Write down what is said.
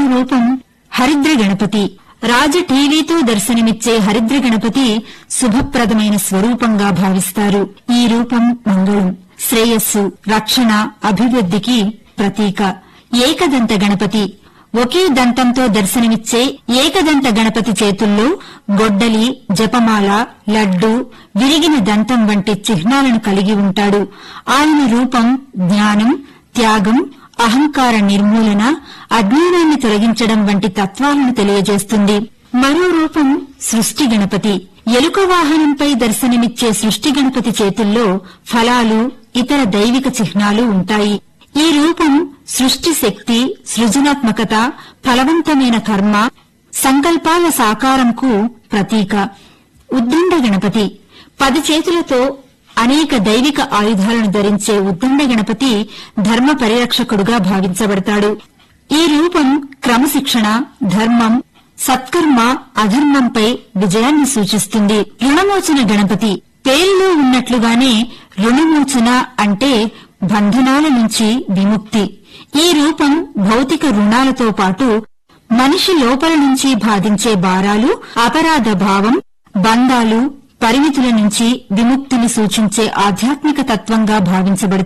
రూపం హరిద్ర గణపతి రాజ టీవీతో దర్శనమిచ్చే హరిద్ర గణపతి శుభప్రదమైన స్వరూపంగా భావిస్తారు ఈ రూపం మంగళం శ్రేయస్సు రక్షణ అభివృద్ధికి ప్రతీక ఏకదంత గణపతి ఒకే దంతంతో దర్శనమిచ్చే ఏకదంత గణపతి చేతుల్లో గొడ్డలి జపమాల లడ్డు విరిగిన దంతం వంటి చిహ్నాలను కలిగి ఉంటాడు ఆయన రూపం జ్ఞానం త్యాగం అహంకార నిర్మూలన అజ్ఞానాన్ని తొలగించడం వంటి తత్వాలను తెలియజేస్తుంది మరో రూపం సృష్టి గణపతి ఎలుక వాహనంపై దర్శనమిచ్చే సృష్టి గణపతి చేతుల్లో ఫలాలు ఇతర దైవిక చిహ్నాలు ఉంటాయి ఈ రూపం సృష్టి శక్తి సృజనాత్మకత ఫలవంతమైన కర్మ సంకల్పాల సాకారంకు ప్రతీక ఉద్దండ గణపతి పది చేతులతో అనేక దైవిక ఆయుధాలను ధరించే ఉద్దండ గణపతి ధర్మ పరిరక్షకుడుగా భావించబడతాడు ఈ రూపం క్రమశిక్షణ ధర్మం సత్కర్మ అధర్మంపై విజయాన్ని సూచిస్తుంది రుణమోచన గణపతి పేరులో ఉన్నట్లుగానే రుణమోచన అంటే బంధనాల నుంచి విముక్తి ఈ రూపం భౌతిక రుణాలతో పాటు మనిషి లోపల నుంచి బాధించే భారాలు అపరాధ భావం బంధాలు పరిమితుల నుంచి విముక్తిని సూచించే ఆధ్యాత్మిక తత్వంగా భావించబడుతుంది